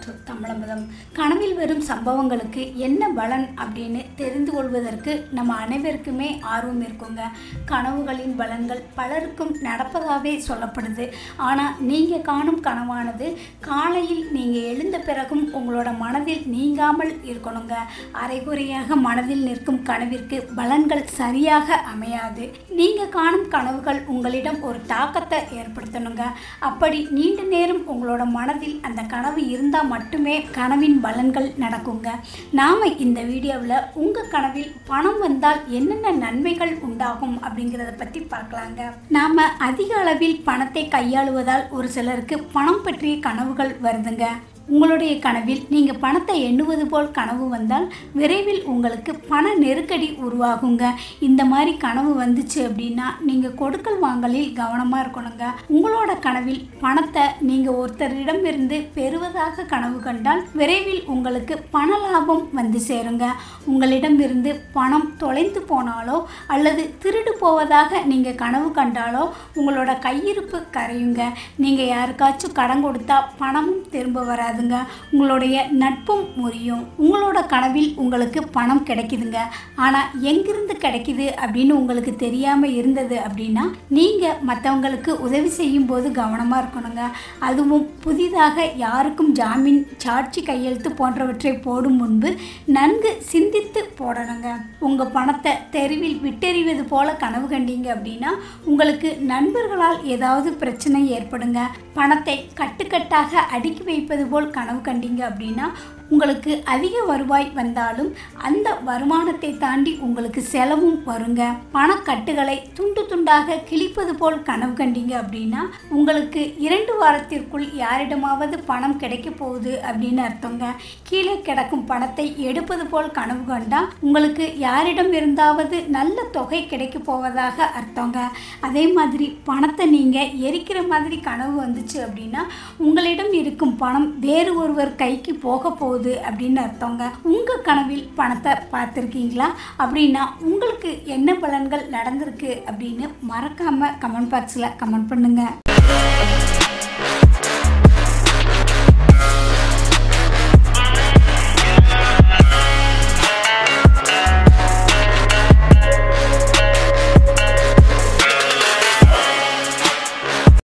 doctor கமலமுதம் கனவில் வரும் சம்பவங்களுக்கு என்ன பலன் அப்படின்னு தெரிந்து கொள்வதற்கு நம்ம அனைவருக்குமே ஆர்வம் இருக்குங்க கனவுகளின் பலன்கள் பலருக்கும் நடப்பதாகவே சொல்லப்படுது ஆனால் நீங்கள் காணும் கனவானது காலையில் நீங்கள் எழுந்த பிறகும் உங்களோட மனதில் நீங்காமல் இருக்கணுங்க அரைகுறையாக மனதில் நிற்கும் கனவிற்கு பலன்கள் சரியாக அமையாது நீங்கள் காணும் கனவுகள் உங்களிடம் ஒரு தாக்கத்தை ஏற்படுத்தணுங்க அப்படி நீண்ட நேரம் உங்களோட மனதில் அந்த கனவு இருந்தால் மட்டுமே கனவின் பலன்கள் நடக்குங்க நாம் இந்த வீடியோவில் உங்கள் கனவில் பணம் வந்தால் என்னென்ன நன்மைகள் உண்டாகும் அப்படிங்கிறத பற்றி பார்க்கலாங்க நாம் அதிக அளவில் பணத்தை கையாளுவதால் ஒரு சிலருக்கு பணம் பற்றிய கனவுகள் வருதுங்க உங்களுடைய கனவில் நீங்கள் பணத்தை எண்ணுவது போல் கனவு வந்தால் விரைவில் உங்களுக்கு பண நெருக்கடி உருவாகுங்க இந்த மாதிரி கனவு வந்துச்சு அப்படின்னா நீங்கள் கொடுக்கல் வாங்கலில் கவனமாக இருக்கணுங்க உங்களோட கனவில் பணத்தை நீங்கள் ஒருத்தரிடமிருந்து பெறுவதாக கனவு கண்டால் விரைவில் உங்களுக்கு பண லாபம் வந்து சேருங்க உங்களிடமிருந்து பணம் தொலைந்து போனாலோ அல்லது திருடு போவதாக நீங்கள் கனவு கண்டாலோ உங்களோட கையிருப்பு கரையுங்க நீங்கள் யாருக்காச்சும் கடன் கொடுத்தா பணமும் திரும்ப வராதுங்க உங்களுடைய நட்பும் முறியும் உங்களோட கனவில் உங்களுக்கு பணம் கிடைக்குதுங்க ஆனால் எங்கிருந்து கிடைக்குது அப்படின்னு உங்களுக்கு தெரியாமல் இருந்தது அப்படின்னா நீங்கள் மற்றவங்களுக்கு உதவி செய்யும் போது கவனமாக இருக்கணுங்க அதுவும் புதிதாக யாருக்கும் ஜாமீன் சாட்சி கையெழுத்து போன்றவற்றை போடும் முன்பு நன்கு சிந்தித்து போடணுங்க உங்கள் பணத்தை தெருவில் விட்டெறிவது போல கனவு கண்டீங்க அப்படின்னா உங்களுக்கு நண்பர்களால் ஏதாவது பிரச்சனை ஏற்படுங்க பணத்தை கட்டுக்கட்டாக அடுக்கி வைப்பது போல் கனவு கண்டீங்க அப்படின்னா உங்களுக்கு அதிக வருவாய் வந்தாலும் அந்த வருமானத்தை தாண்டி உங்களுக்கு செலவும் வருங்க பணக்கட்டுகளை துண்டு துண்டாக கிழிப்பது போல் கனவு கண்டீங்க அப்படின்னா உங்களுக்கு இரண்டு வாரத்திற்குள் யாரிடமாவது பணம் கிடைக்க போகுது அப்படின்னு அர்த்தங்க கீழே கிடக்கும் பணத்தை எடுப்பது போல் கனவு கண்டா உங்களுக்கு யாரிடம் இருந்தாவது நல்ல தொகை கிடைக்க போவதாக அர்த்தங்க அதே மாதிரி பணத்தை நீங்கள் எரிக்கிற மாதிரி கனவு வந்துச்சு அப்படின்னா உங்களிடம் இருக்கும் பணம் வேறு ஒருவர் கைக்கு போக போகுது அப்படின்னு அர்த்தங்க உங்கள் கனவில் பணத்தை பார்த்துருக்கீங்களா அப்படின்னா உங்களுக்கு என்ன பலன்கள் நடந்திருக்கு அப்படின்னு மறக்காமல் கமெண்ட் பாக்ஸில் கமெண்ட் பண்ணுங்கள்